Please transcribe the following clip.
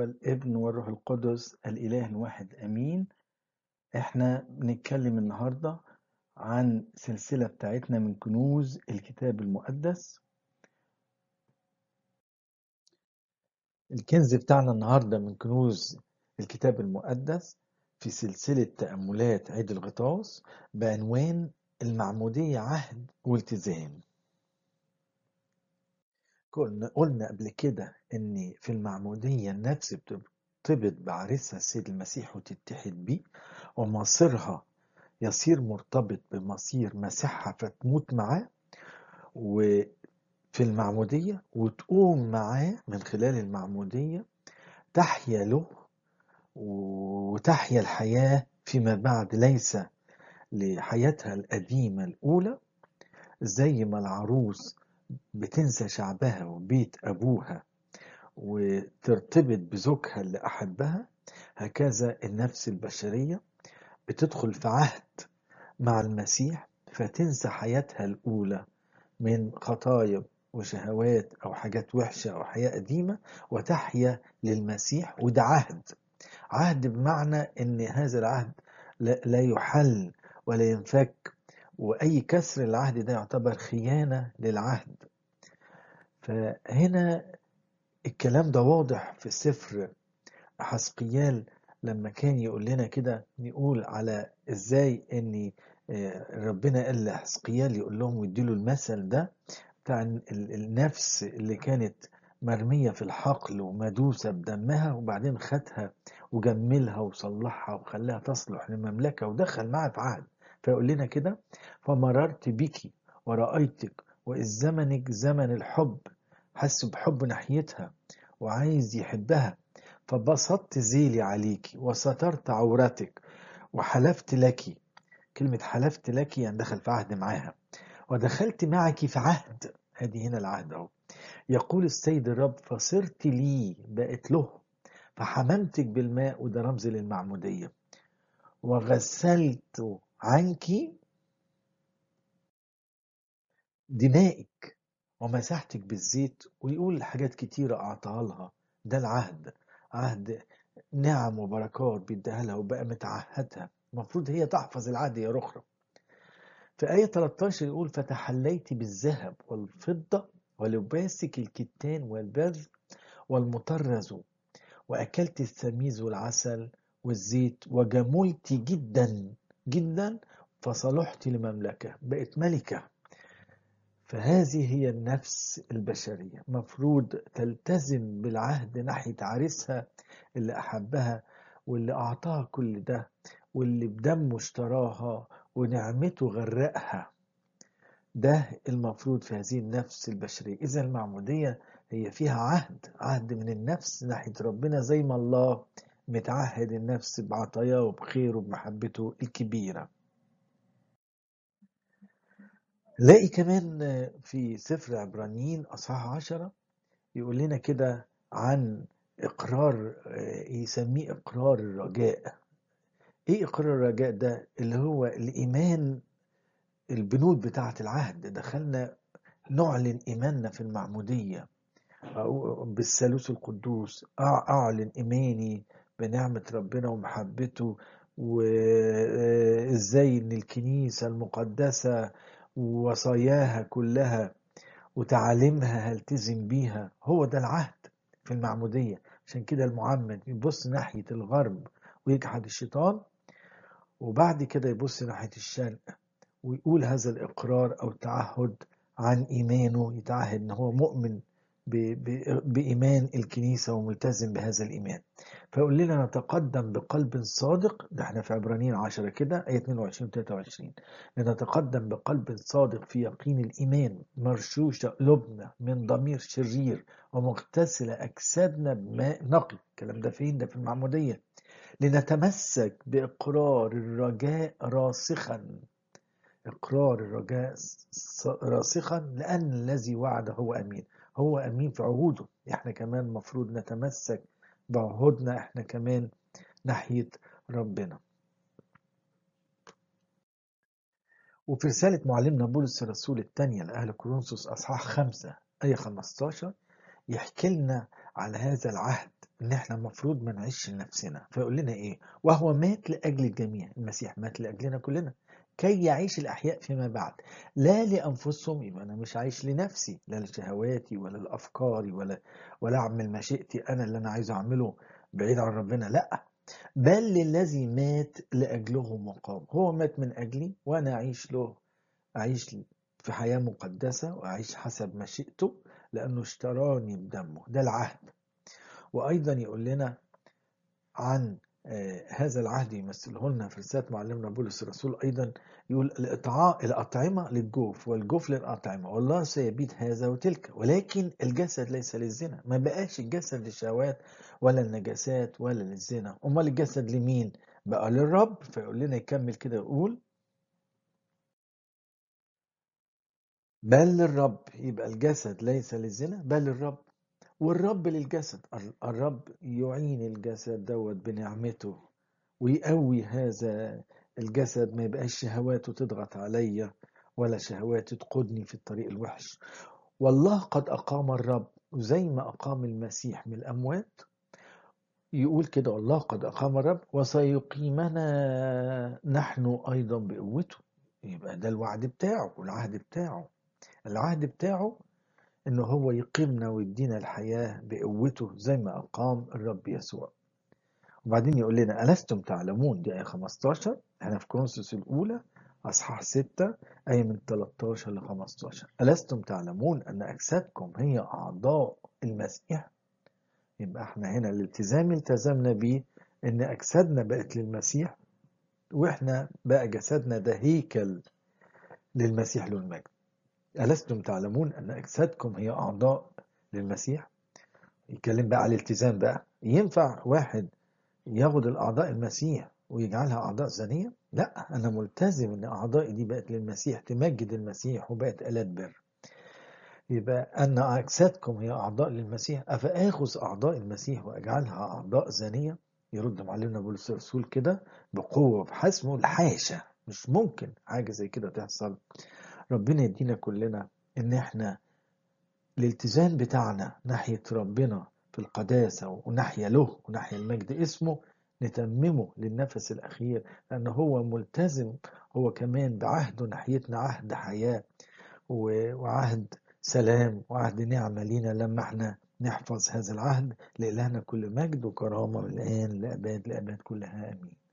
والابن والروح القدس الإله الواحد أمين احنا بنتكلم النهاردة عن سلسلة بتاعتنا من كنوز الكتاب المقدس الكنز بتاعنا النهاردة من كنوز الكتاب المقدس في سلسلة تأملات عيد الغطاس بعنوان المعمودية عهد والتزام قلنا قلنا قبل كده ان في المعمودية النفس بترتبط بعريسها السيد المسيح وتتحد بيه ومصيرها يصير مرتبط بمصير مسيحها فتموت معاه وفي المعمودية وتقوم معاه من خلال المعمودية تحيا له وتحيا الحياة فيما بعد ليس لحياتها القديمة الأولى زي ما العروس بتنسى شعبها وبيت أبوها وترتبط بزوجها اللي أحبها هكذا النفس البشرية بتدخل في عهد مع المسيح فتنسى حياتها الأولى من خطايا وشهوات أو حاجات وحشة أو حياة قديمة وتحيا للمسيح وده عهد عهد بمعنى أن هذا العهد لا يحل ولا ينفك وأي كسر العهد ده يعتبر خيانة للعهد فهنا الكلام ده واضح في سفر حسقيال لما كان يقول لنا كده نقول على ازاي ان ربنا قال لحسقيال يقول لهم ويديله المثل ده بتاع النفس اللي كانت مرمية في الحقل ومدوسة بدمها وبعدين خدها وجملها وصلحها وخلاها تصلح للمملكة ودخل معها في عهد فيقول لنا كده فمررت بك ورأيتك وإذ زمنك زمن الحب حس بحب ناحيتها وعايز يحبها فبسطت ذيلي عليك وسترت عورتك وحلفت لك كلمة حلفت لك يعني دخل في عهد معاها ودخلت معك في عهد هذه هنا العهد اهو يقول السيد الرب فصرت لي بقت له فحممتك بالماء وده رمز للمعمودية وغسلت عنك دمائك ومسحتك بالزيت ويقول حاجات كتيرة أعطاها لها ده العهد عهد نعم وبركات بيديها لها وبقى متعهدها المفروض هي تحفظ العهد يا رخرة في آية 13 يقول فتحليت بالذهب والفضة ولباسك الكتان والبذ والمطرز وأكلت الثميز والعسل والزيت وجملت جدا جدا فصلحت لمملكة بقت ملكة فهذه هي النفس البشرية مفروض تلتزم بالعهد ناحية عريسها اللي أحبها واللي أعطاها كل ده واللي بدمه اشتراها ونعمته غرقها ده المفروض في هذه النفس البشرية إذا المعمودية هي فيها عهد عهد من النفس ناحية ربنا زي ما الله متعهد النفس بعطاياه وبخيره وبمحبته الكبيره لاقي كمان في سفر عبرانيين أصحاح عشرة يقول لنا كده عن إقرار يسميه إقرار الرجاء إيه إقرار الرجاء ده اللي هو الإيمان البنود بتاعة العهد دخلنا نعلن إيماننا في المعمودية بالثالوث القدوس أعلن إيماني بنعمة ربنا ومحبته وإزاي إن الكنيسة المقدسة ووصاياها كلها وتعاليمها هلتزم بيها هو ده العهد في المعمودية عشان كده المعمد يبص ناحية الغرب ويجحد الشيطان وبعد كده يبص ناحية الشرق ويقول هذا الإقرار أو التعهد عن إيمانه يتعهد إن هو مؤمن بإيمان الكنيسة وملتزم بهذا الإيمان فيقول لنا نتقدم بقلب صادق ده احنا في عبرانيين 10 كده آية 22 23 لنتقدم بقلب صادق في يقين الإيمان مرشوشة قلوبنا من ضمير شرير ومغتسلة أجسادنا بماء نقي الكلام ده فين ده في المعمودية لنتمسك بإقرار الرجاء راسخا إقرار الرجاء راسخا لأن الذي وعد هو أمين هو أمين في عهوده احنا كمان مفروض نتمسك بعهودنا احنا كمان ناحية ربنا وفي رسالة معلمنا بولس الرسول الثانية لأهل كورنثوس أصحاح خمسة آية 15 يحكي لنا على هذا العهد ان احنا المفروض ما نعيش لنفسنا فيقول لنا ايه وهو مات لاجل الجميع المسيح مات لاجلنا كلنا كي يعيش الاحياء فيما بعد لا لانفسهم يبقى انا مش عايش لنفسي لا لشهواتي ولا لافكاري ولا ولا اعمل مشيئتي انا اللي انا عايز اعمله بعيد عن ربنا لا بل للذي مات لاجله مقام هو مات من اجلي وانا اعيش له اعيش في حياه مقدسه واعيش حسب مشيئته لانه اشتراني بدمه ده العهد وأيضا يقول لنا عن هذا العهد يمثله لنا في رسالة معلمنا بولس الرسول أيضا يقول الإطعاء الأطعمة للجوف والجوف للأطعمة والله سيبيد هذا وتلك ولكن الجسد ليس للزنا ما بقاش الجسد للشهوات ولا النجاسات ولا للزنا أمال الجسد لمين بقى للرب فيقول لنا يكمل كده يقول بل للرب يبقى الجسد ليس للزنا بل للرب والرب للجسد الرب يعين الجسد دوت بنعمته ويقوي هذا الجسد ما يبقاش شهواته تضغط عليا ولا شهواته تقودني في الطريق الوحش والله قد أقام الرب وزي ما أقام المسيح من الأموات يقول كده الله قد أقام الرب وسيقيمنا نحن أيضا بقوته يبقى ده الوعد بتاعه والعهد بتاعه العهد بتاعه انه هو يقيمنا ويدينا الحياة بقوته زي ما أقام الرب يسوع وبعدين يقول لنا ألستم تعلمون دي آية 15 احنا في كورنثوس الأولى أصحاح 6 آية من 13 ل 15 ألستم تعلمون أن أجسادكم هي أعضاء المسيح يبقى احنا هنا الالتزام التزمنا بيه ان اجسادنا بقت للمسيح واحنا بقى جسدنا ده هيكل للمسيح له المجد ألستم تعلمون أن أجسادكم هي أعضاء للمسيح يتكلم بقى على الالتزام بقى ينفع واحد ياخد الأعضاء المسيح ويجعلها أعضاء زانية لا أنا ملتزم أن أعضائي دي بقت للمسيح تمجد المسيح وبقت آلات بر يبقى أن أجسادكم هي أعضاء للمسيح أفآخذ أعضاء المسيح وأجعلها أعضاء زانية يرد معلمنا بولس الرسول كده بقوة بحسمه الحاشا مش ممكن حاجة زي كده تحصل ربنا يدينا كلنا ان احنا الالتزام بتاعنا ناحية ربنا في القداسة وناحية له وناحية المجد اسمه نتممه للنفس الأخير لأن هو ملتزم هو كمان بعهده ناحيتنا عهد حياة وعهد سلام وعهد نعمة لينا لما احنا نحفظ هذا العهد لإلهنا كل مجد وكرامة من الآن لأباد لأباد كلها آمين